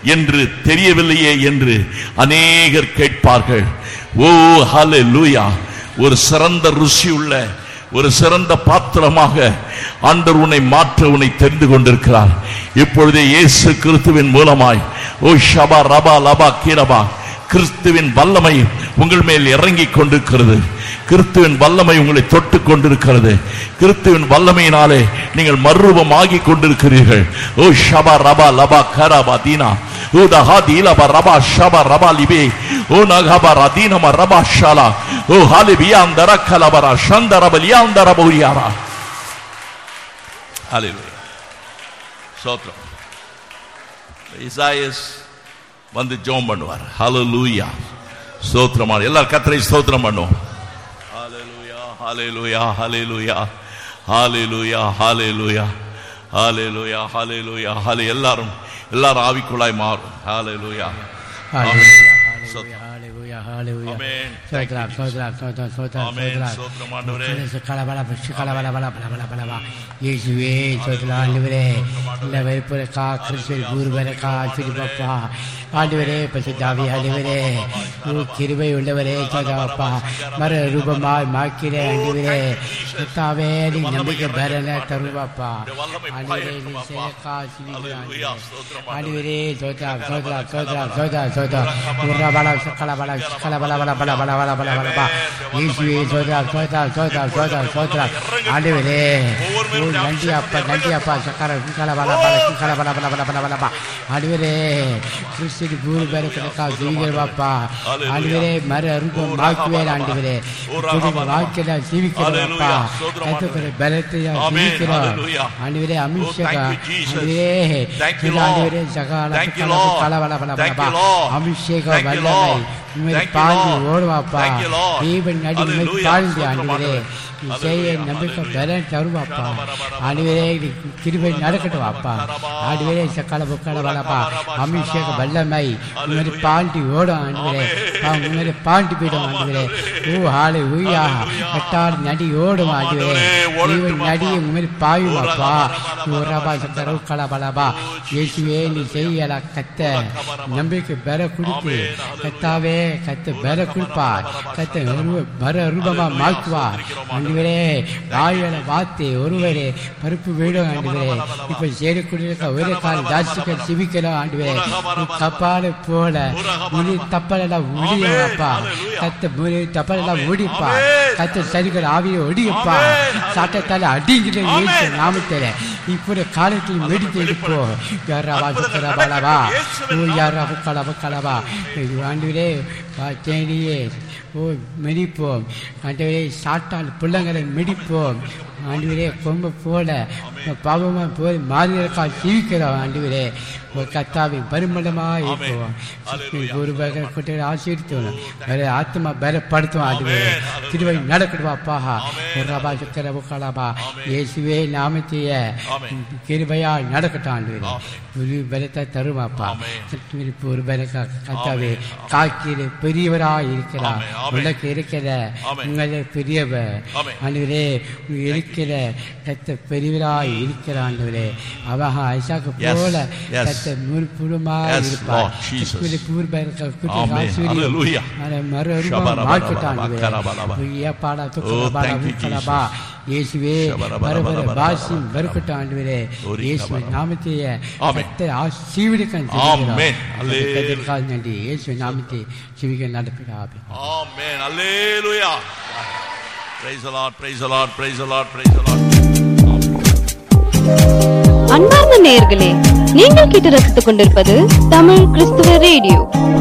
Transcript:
என்று தெரியவில்லையே என்று அநேகர் கேட்பார்கள் ஓ ஹலே லூயா ஒரு சிறந்த ருசி உள்ள ஒரு சிறந்த பாத்திரமாக ஆண்டவர் உன்னை மாற்ற உன்னை தெரிந்து கொண்டிருக்கிறார் இப்பொழுதே இயேசு கிறிஸ்துவின் மூலமாய் ஓ ஷபா ரபா லபா கீரபா கிறிஸ்துவின் வல்லமை உங்கள் மேல் இறங்கிக் கொண்டிருக்கிறது கிறிஸ்துவின் வல்லமை உங்களை தொட்டு கொண்டிருக்கிறது கிறிஸ்துவின் வல்லமையினாலே நீங்கள் மறுரூபமாகிக் கொண்டிருக்கிறீர்கள் ஓ ஷபா ரபா லபா கரபா தீனா ஓ தஹா தீலபா ரபா ஷபா ரபா லிபே ஓ நகபா ரதீனம ரபா ஷாலா ஓ ஹாலிபியா அந்தர கலபரா ஷந்தரபலியா அந்தர பௌரியாரா ஹalleluya ஸ்தோத்திரம் இசாயஸ் வந்து ஜெபம் பண்ணுவார் ஹalleluya ஸ்தோத்திரமான எல்லாரும் கர்த்தரை ஸ்தோத்திரம் பண்ணுவோம் ஹalleluya ஹalleluya ஹalleluya ஹalleluya ஹalleluya ஹalleluya ஹalleluya ஹalலே எல்லாரும் எல்லாரும் ஆவிக்குள்ளாய் மாறும் ஹalleluya Hallelujah, hallelujah, hallelujah. Amen. சோத்ரா, சோத்ரா, சோத்ரா, சோத்ரா, Amen. சோத்ரா. ஸ்தோத்திரம் ஆண்டவரே. சகல பல, சகல பல, பல, பல, பல, பல, பல. இயேசுவே சோத்ரா, ஆண்டவரே இந்த வெறுப்புறக்கா கிறிஸ்துவ குருவரக்கா சிறுபப்பா ஆண்டவரே பசுதாவி ஆண்டவரே உன் கிருபை உள்ளவரே சோதாப்பா மர ரூபமாய் மாக்கிறே ஆண்டவரே கர்த்தாவே நீ நம்பிக்கை பரன தருவாப்பா ஆண்டவரே நீ சேக்கா Hallelujah. ஸ்தோத்திரம் ஆண்டவரே சோத்ரா சோத்ரா சோத்ரா சோத்ரா சோத்ரா உர்ரா பல சக்கல பல சக்கல பல பல பல பல பல பல பல பல இயேசுவே சோத்ரா சோத்ரா சோத்ரா சோத்ரா சோத்ரா ஆண்டவரே ஓ நன்றி அப்பா நன்றி அப்பா சக்கர சிக்கல பல பல சிக்கல பல பல பல பல பல பல ஆண்டவரே கிறிஸ்து குரு பேரு கிடக்கா ஜீவிகள் பாப்பா ஆண்டவரே மறு அரும்பம் வாக்குவேல் ஆண்டவரே வாக்கில ஜீவிக்கிறோம் அப்பா கத்துக்கிற பலத்தையா Amen. ஜீவிக்கிறோம் Hallelujah. ஆண்டவரே அமிஷேகா Oh, thank you, Jesus. ஆண்டவரே Thank you, இந்த Lord. ஆண்டவரே சகால Thank you, கல Lord. கல பல பல Thank பல you, Lord. அபிஷேக Thank you, வல்லமை Lord. உண்மை Thank you, பாஞ்சு Lord. ஓடுவாப்பா Thank you, Lord. Deepan நடி உண்மை Hallelujah. பாழ்ந்து ஸ்தோத்திரம் ஆண்டவரே ஆண்டவரே. நீ செய்ய Hallelujah. நம்பிக்கை Hallelujah. பலன் தருவாப்பா ஆண்டவரே நீ கிருபை நடக்கட்டும் வாப்பா ஆண்டவரே சக்கால புக்கால வளப்பா அபிஷேக வல்லமை உண்மை பாண்டி ஓடும் ஆண்டவரே உண்மை பாண்டி போயிடும் ஆண்டவரே ஓ ஹாலே ஊயா கட்டால் நடி ஓடும் ஆண்டவரே தீபன் நடி உண்மை பாயுமாப்பா ரபா சக்கர கல பலபா இயேசுவே நீ செய்யல கத்த நம்பிக்கை பெற கொடுத்து கத்தாவே கத்த பெற கொடுப்பார் கத்த உருவ பர ரூபமா மாற்றுவார் ஆண்டவரே வாயுல வாத்து ஒருவரே பருப்பு வீடும் ஆண்டவரே இப்ப சேரக்கூடிய ஒரே கால் ஜாஸ்திகள் சிவிக்கலாம் ஆண்டவரே கப்பால போல முழு தப்பலெல்லாம் முடியப்பா கத்த முழு தப்பலெல்லாம் முடிப்பா கத்த சரிகள் ஆவியை ஒடியப்பா சாட்டத்தால அடிங்கிற இயேசு நாமத்தில இப்படி காலத்தில் மெடித்து எடுப்போ யாரா சுக்கரபாலவா ஓ யாரா புக்கலவா கலவா ஆண்டுவரே தேனியே ஓ மெடிப்போம் ஆண்டவரே சாட்டால் பிள்ளைங்களை மெடிப்போம் ஆண்டவரே கொம்ப போல பாவமா போய் மாறியற்கா ஜீவிக்கிறோம் ஆண்டவரே ஒரு கத்தாவின் பரிமளமாக இருப்போம் ஒரு பகல் குட்டிகளை ஆசீர்த்தோம் வேற ஆத்மா பலப்படுத்தும் ஆண்டவரே திருவை நடக்கடுவாப்பா ஒரு ரபா சுக்கர புக்கலபா இயேசுவே நாமத்தைய கிருபையா நடக்கட்டும் ஆண்டவரே ஒரு பலத்தை தருமாப்பா ஒரு பல கத்தாவே காக்கிற பெரியவராய் இருக்கிறார் உனக்கு இருக்கிற உங்களை பெரியவர் ஆண்டவரே இருக்கிற கத்த பெரியவராய் இருக்கிற ஆண்டவரே அவன் ஐசாக்கு போல yes. கத்த முற்புறமாய் Yes, இருப்பார் Lord Jesus. பூர்வ Amen. Hallelujah. Oh, thank you, இயேசுவே பரபர பாசியும் பருக்கட்டும் ஆண்டவரே இயேசு நாமத்தைய Amen. கத்த ஆசீர்வதிக்க Amen. Hallelujah. நன்றி இயேசு நாமத்தை சிவிக்க நடப்பிடாபி Amen. Hallelujah. Praise the Lord. Praise the Lord. Praise the Lord. Praise the Lord. அன்பார்ந்த நேயர்களே நீங்கள் கேட்டு ரசித்துக் கொண்டிருப்பது தமிழ் கிறிஸ்துவ ரேடியோ